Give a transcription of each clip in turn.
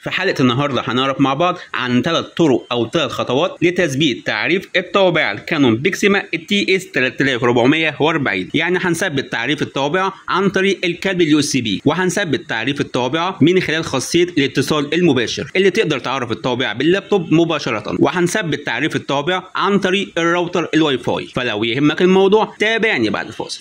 في حلقة النهاردة هنعرف مع بعض عن ثلاث طرق أو ثلاث خطوات لتثبيت تعريف الطوابع الكانون بيكسيما التي اس 3440 يعني هنثبت تعريف الطوابع عن طريق الكابل اليو اس بي وهنثبت تعريف الطوابع من خلال خاصية الاتصال المباشر اللي تقدر تعرف الطوابع باللابتوب مباشرة وهنثبت تعريف الطوابع عن طريق الراوتر الواي فاي فلو يهمك الموضوع تابعني بعد الفاصل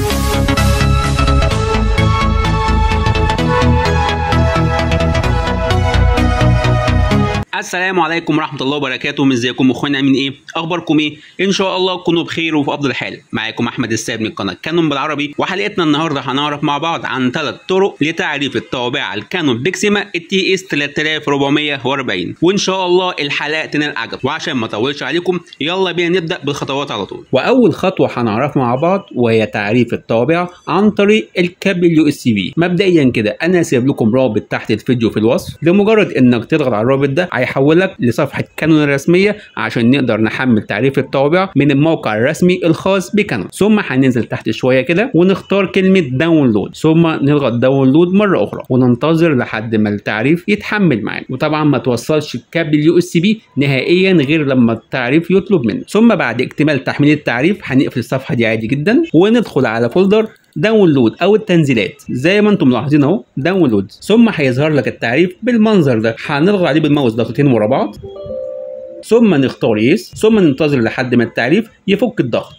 السلام عليكم ورحمة الله وبركاته ازيكم اخوانا عاملين ايه؟ اخباركم ايه؟ ان شاء الله تكونوا بخير وفي افضل حال معاكم احمد السيد من قناة كانون بالعربي وحلقتنا النهاردة هنعرف مع بعض عن ثلاث طرق لتعريف الطوابع الكانون بيكسيما التي اس 3440 وان شاء الله الحلقة تنال عجب وعشان ما اطولش عليكم يلا بينا نبدأ بالخطوات على طول واول خطوة هنعرفها مع بعض وهي تعريف الطوابع عن طريق الكابل اليو اس بي مبدئيا كده انا سايب لكم رابط تحت الفيديو في الوصف لمجرد انك تضغط على الرابط ده هيحولك لصفحه كانون الرسميه عشان نقدر نحمل تعريف الطوابع من الموقع الرسمي الخاص بكانون ثم هننزل تحت شويه كده ونختار كلمه داونلود ثم نضغط داونلود مره اخرى وننتظر لحد ما التعريف يتحمل معانا وطبعا ما توصلش الكابل اليو اس بي نهائيا غير لما التعريف يطلب منه ثم بعد اكتمال تحميل التعريف هنقفل الصفحه دي عادي جدا وندخل على فولدر داونلود او التنزيلات زي ما انتم ملاحظين اهو داونلود ثم هيظهر لك التعريف بالمنظر ده هنضغط عليه بالماوس ضغطتين ورا بعض ثم نختار يس ثم ننتظر لحد ما التعريف يفك الضغط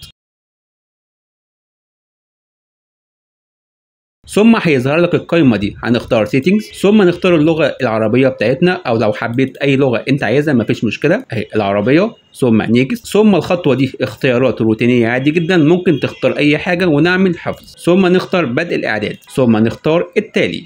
ثم هيظهر لك القائمه دي هنختار سيتنجز ثم نختار اللغه العربيه بتاعتنا او لو حبيت اي لغه انت عايزها مفيش مشكله اهي العربيه ثم نيكست ثم الخطوه دي اختيارات روتينيه عادي جدا ممكن تختار اي حاجه ونعمل حفظ ثم نختار بدء الاعداد ثم نختار التالي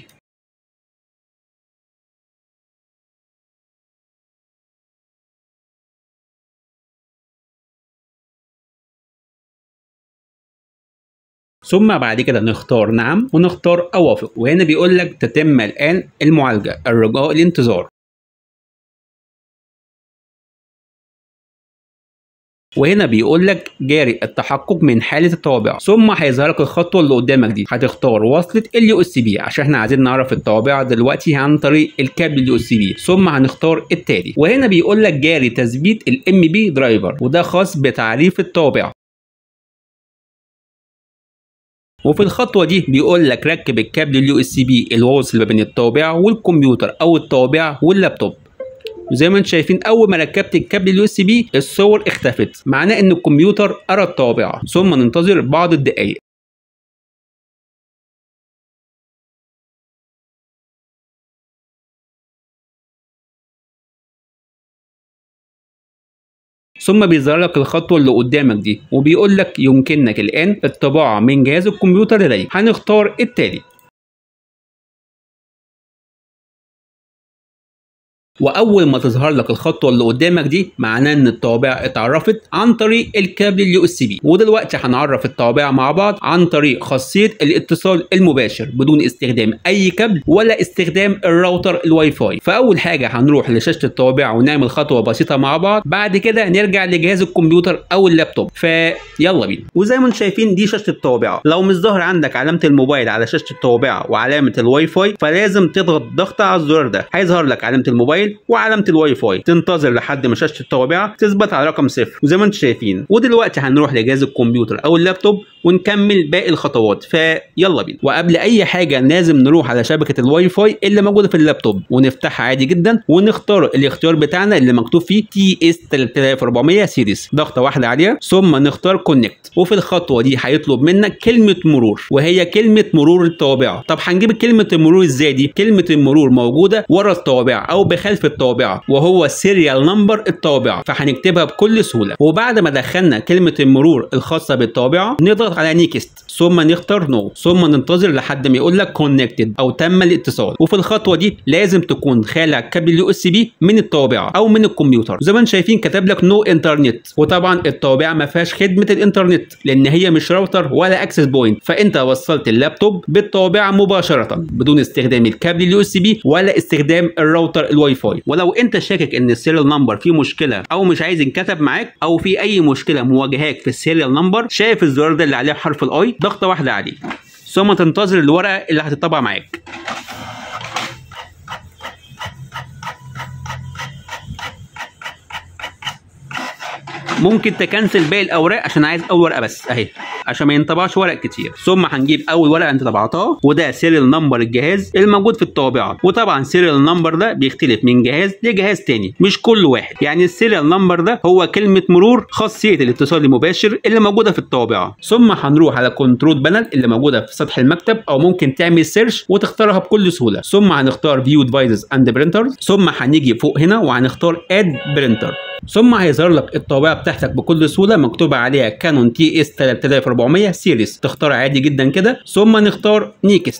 ثم بعد كده نختار نعم ونختار اوافق وهنا بيقول لك تتم الان المعالجه الرجاء الانتظار وهنا بيقول لك جاري التحقق من حاله الطوابع ثم هيظهر لك الخطوه اللي قدامك دي هتختار وصله اليو اس بي عشان احنا عايزين نعرف الطوابع دلوقتي عن طريق الكابل اليو اس بي ثم هنختار التالي وهنا بيقول لك جاري تثبيت الام بي درايفر وده خاص بتعريف الطوابع وفي الخطوه دي بيقول لك ركب الكابل اليو اس بي الواصل ما بين الطابع والكمبيوتر او الطابع واللابتوب زي ما انتم شايفين اول ما ركبت الكابل اليو اس بي الصور اختفت معناه ان الكمبيوتر قرا الطابع ثم ننتظر بعض الدقائق ثم بيظهر لك الخطوه اللي قدامك دي وبيقول لك يمكنك الان الطباعه من جهاز الكمبيوتر لديك هنختار التالي واول ما تظهر لك الخطوه اللي قدامك دي معناه ان الطوابع اتعرفت عن طريق الكابل اليو اس بي ودلوقتي هنعرف الطوابع مع بعض عن طريق خاصيه الاتصال المباشر بدون استخدام اي كابل ولا استخدام الراوتر الواي فاي فاول حاجه هنروح لشاشه الطوابع ونعمل خطوه بسيطه مع بعض بعد كده نرجع لجهاز الكمبيوتر او اللابتوب فيلا بينا وزي ما انتم شايفين دي شاشه الطوابع لو مش ظاهر عندك علامه الموبايل على شاشه الطوابع وعلامه الواي فاي فلازم تضغط ضغطه على الزرار ده هيظهر لك علامه الموبايل وعلامه الواي فاي تنتظر لحد ما شاشه الطوابع تثبت على رقم صفر وزي ما انتم شايفين ودلوقتي هنروح لجهاز الكمبيوتر او اللابتوب ونكمل باقي الخطوات فيلا بينا وقبل اي حاجه لازم نروح على شبكه الواي فاي اللي موجوده في اللابتوب ونفتحها عادي جدا ونختار الاختيار بتاعنا اللي مكتوب فيه تي اس 3400 سيريز ضغطه واحده عليها ثم نختار كونكت وفي الخطوه دي هيطلب منك كلمه مرور وهي كلمه مرور الطوابع طب هنجيب كلمه المرور ازاي دي كلمه المرور موجوده ورا الطوابع او بخلف الطوابع وهو السيريال نمبر الطوابع فهنكتبها بكل سهوله وبعد ما دخلنا كلمه المرور الخاصه بالطوابع نضغط على نيكست ثم نختار نو ثم ننتظر لحد ما يقول لك كونكتد او تم الاتصال وفي الخطوه دي لازم تكون خالع كابل اليو اس بي من الطوابع او من الكمبيوتر زي ما انتم شايفين كتب لك نو انترنت وطبعا الطوابع ما فيهاش خدمه الانترنت لان هي مش راوتر ولا اكسس بوينت فانت وصلت اللابتوب بالطوابع مباشره بدون استخدام الكابل اليو اس بي ولا استخدام الراوتر الواي فاي ولو انت شاكك ان السيريال نمبر فيه مشكله او مش عايز ينكتب معاك او في اي مشكله مواجهاك في السيريال نمبر شايف الزرار ده اللي عليه حرف الاي ضغطه واحده عليه ثم تنتظر الورقه اللي هتطبع معاك ممكن تكنسل باقي الاوراق عشان عايز اول ورقه بس اهي عشان ما ينطبعش ورق كتير ثم هنجيب اول ورقه انت طبعتها وده سيريال نمبر الجهاز الموجود في الطابعه وطبعا سيريال نمبر ده بيختلف من جهاز لجهاز تاني مش كل واحد يعني السيريال نمبر ده هو كلمه مرور خاصيه الاتصال المباشر اللي موجوده في الطابعه ثم هنروح على كنترول بانل اللي موجوده في سطح المكتب او ممكن تعمل سيرش وتختارها بكل سهوله ثم هنختار فيو ديفايسز اند برينترز ثم هنيجي فوق هنا وهنختار اد برينتر ثم هيظهر لك الطابعه بتاعتك بكل سهوله مكتوب عليها كانون تي اس 3400 سيريس تختار عادي جدا كده ثم نختار نيكست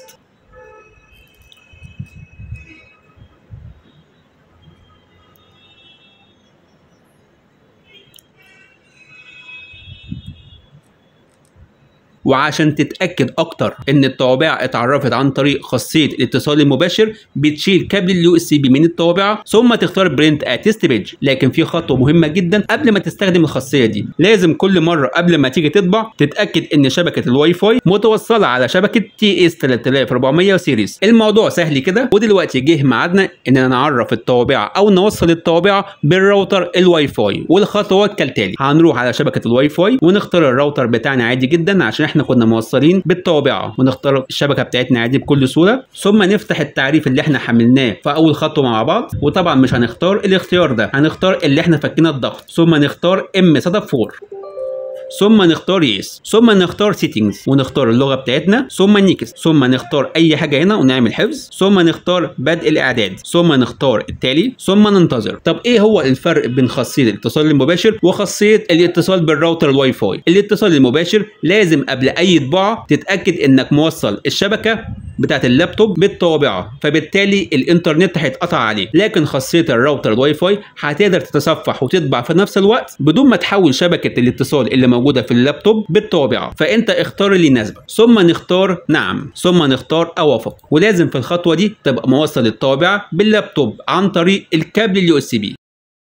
وعشان تتاكد اكتر ان الطوابع اتعرفت عن طريق خاصيه الاتصال المباشر بتشيل كابل اليو اس بي من الطوابعه ثم تختار برنت اتست بيج لكن في خطوه مهمه جدا قبل ما تستخدم الخاصيه دي لازم كل مره قبل ما تيجي تطبع تتاكد ان شبكه الواي فاي متوصله على شبكه تي اس 3400 سيريز الموضوع سهل كده ودلوقتي جه ميعادنا اننا نعرف الطوابعه او نوصل الطوابعه بالراوتر الواي فاي والخطوات كالتالي هنروح على شبكه الواي فاي ونختار الراوتر بتاعنا عادي جدا عشان احنا كنا موصلين بالطابعه ونختار الشبكه بتاعتنا عادي بكل سهوله ثم نفتح التعريف اللي احنا حملناه في اول خطوه مع بعض وطبعا مش هنختار الاختيار ده هنختار اللي احنا فكينا الضغط ثم نختار ام سيت اب 4 ثم نختار يس ثم نختار سيتنجز ونختار اللغه بتاعتنا ثم نيكست ثم نختار اي حاجه هنا ونعمل حفظ ثم نختار بدء الاعداد ثم نختار التالي ثم ننتظر طب ايه هو الفرق بين خاصيه الاتصال المباشر وخاصيه الاتصال بالراوتر الواي فاي الاتصال المباشر لازم قبل اي طباعه تتاكد انك موصل الشبكه بتاعت اللابتوب بالطابعه فبالتالي الانترنت هيتقطع عليه لكن خاصيه الراوتر الواي فاي هتقدر تتصفح وتطبع في نفس الوقت بدون ما تحول شبكه الاتصال اللي موجوده في اللابتوب بالطابعه فانت اختار اللي يناسبك ثم نختار نعم ثم نختار اوافق ولازم في الخطوه دي تبقى موصل الطابعه باللابتوب عن طريق الكابل اليو اس بي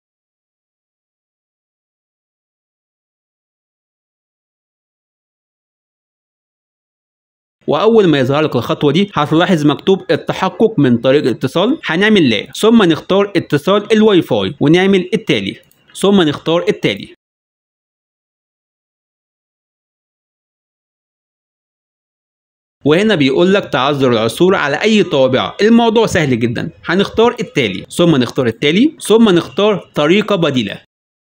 واول ما يظهر لك الخطوه دي هتلاحظ مكتوب التحقق من طريق الاتصال هنعمل لا ثم نختار اتصال الواي فاي ونعمل التالي ثم نختار التالي وهنا بيقول لك تعذر العثور على اي طابعه الموضوع سهل جدا هنختار التالي ثم نختار التالي ثم نختار طريقه بديله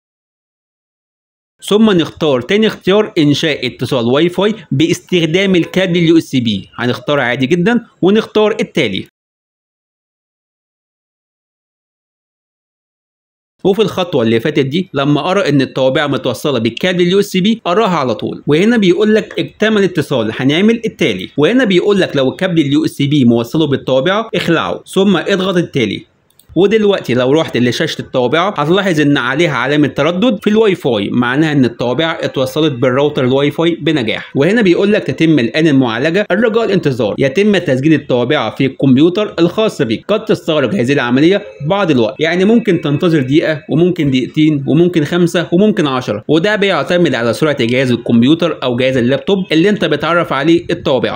ثم نختار تاني اختيار انشاء اتصال واي فاي باستخدام الكابل اليو اس بي هنختار عادي جدا ونختار التالي وفي الخطوه اللي فاتت دي لما ارى ان الطوابع متوصله بالكابل اليو اس بي اراها على طول وهنا بيقول لك اكتمل الاتصال هنعمل التالي وهنا بيقول لك لو الكابل اليو اس بي موصله بالطوابعه اخلعه ثم اضغط التالي ودلوقتي لو رحت لشاشه الطوابعه هتلاحظ ان عليها علامه تردد في الواي فاي معناها ان الطوابعه اتوصلت بالراوتر الواي فاي بنجاح وهنا بيقول لك تتم الان المعالجه الرجاء الانتظار يتم تسجيل الطوابعه في الكمبيوتر الخاص بك قد تستغرق هذه العمليه بعض الوقت يعني ممكن تنتظر دقيقه وممكن دقيقتين وممكن خمسه وممكن عشرة وده بيعتمد على سرعه جهاز الكمبيوتر او جهاز اللابتوب اللي انت بتعرف عليه الطوابعه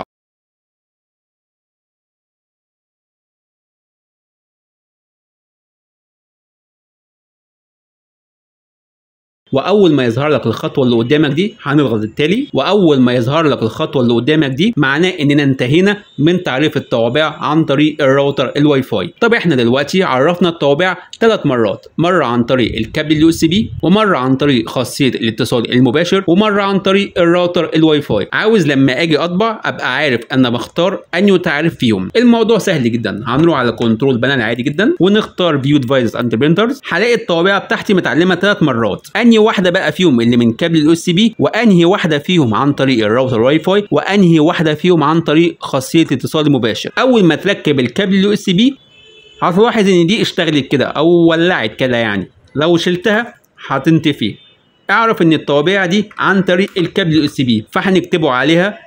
واول ما يظهر لك الخطوه اللي قدامك دي هنضغط التالي واول ما يظهر لك الخطوه اللي قدامك دي معناه اننا انتهينا من تعريف الطوابع عن طريق الراوتر الواي فاي طب احنا دلوقتي عرفنا الطوابع ثلاث مرات مره عن طريق الكابل اليو اس بي ومره عن طريق خاصيه الاتصال المباشر ومره عن طريق الراوتر الواي فاي عاوز لما اجي اطبع ابقى عارف انا بختار انهي تعريف فيهم الموضوع سهل جدا هنروح على كنترول بانل عادي جدا ونختار فيو ديفايسز اند برينترز هلاقي الطوابع بتاعتي متعلمه ثلاث مرات انهي واحده بقى فيهم اللي من كابل الاو اس بي وانهي واحده فيهم عن طريق الراوتر واي فاي وانهي واحده فيهم عن طريق خاصيه الاتصال المباشر اول ما تركب الكابل الاو اس بي هتلاحظ ان دي اشتغلت كده او ولعت كده يعني لو شلتها هتنطفي اعرف ان الطوابع دي عن طريق الكابل الاو اس بي فهنكتبوا عليها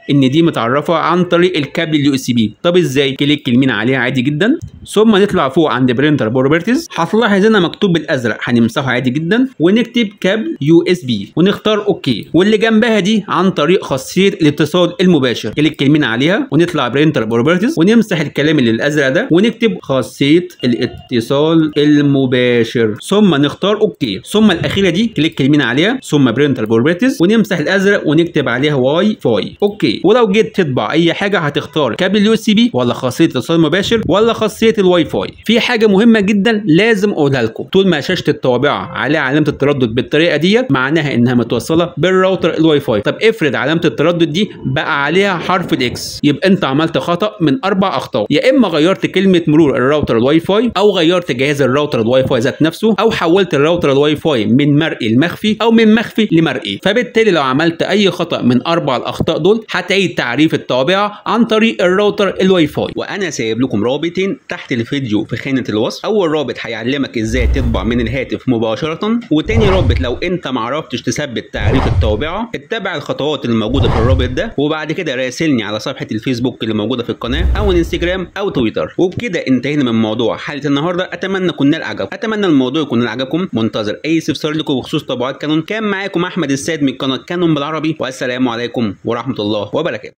ان دي متعرفه عن طريق الكابل اليو اس بي طب ازاي كليك يمين عليها عادي جدا ثم نطلع فوق عند برينتر بروبرتيز هتلاحظ هنا مكتوب بالازرق هنمسحه عادي جدا ونكتب كابل يو اس بي ونختار اوكي واللي جنبها دي عن طريق خاصيه الاتصال المباشر كليك يمين عليها ونطلع برينتر بروبرتيز ونمسح الكلام اللي الازرق ده ونكتب خاصيه الاتصال المباشر ثم نختار اوكي ثم الاخيره دي كليك يمين عليها ثم برينتر بروبرتيز ونمسح الازرق ونكتب عليها واي فاي اوكي ولو جيت تطبع اي حاجه هتختار كابل يو اس بي ولا خاصيه اتصال مباشر ولا خاصيه الواي فاي في حاجه مهمه جدا لازم اقولها لكم طول ما شاشه الطابعه عليها علامه التردد بالطريقه ديت معناها انها متوصله بالراوتر الواي فاي طب افرض علامه التردد دي بقى عليها حرف الاكس يبقى انت عملت خطا من اربع اخطاء يا اما غيرت كلمه مرور الراوتر الواي فاي او غيرت جهاز الراوتر الواي فاي ذات نفسه او حولت الراوتر الواي فاي من مرئي لمخفي او من مخفي لمرئي فبالتالي لو عملت اي خطا من اربع الاخطاء دول هتعيد تعريف الطابعه عن طريق الراوتر الواي فاي وانا سايب لكم رابطين تحت الفيديو في خانه الوصف اول رابط هيعلمك ازاي تطبع من الهاتف مباشره وتاني رابط لو انت معرفتش تثبت تعريف الطابعه اتبع الخطوات اللي موجوده في الرابط ده وبعد كده راسلني على صفحه الفيسبوك اللي موجوده في القناه او الانستجرام او تويتر وبكده انتهينا من موضوع حلقه النهارده اتمنى يكون نال عجب اتمنى الموضوع يكون نال عجبكم منتظر اي استفسار لكم بخصوص طبعات كانون كان معاكم احمد السيد من قناه كانون بالعربي والسلام عليكم ورحمه الله وبركاته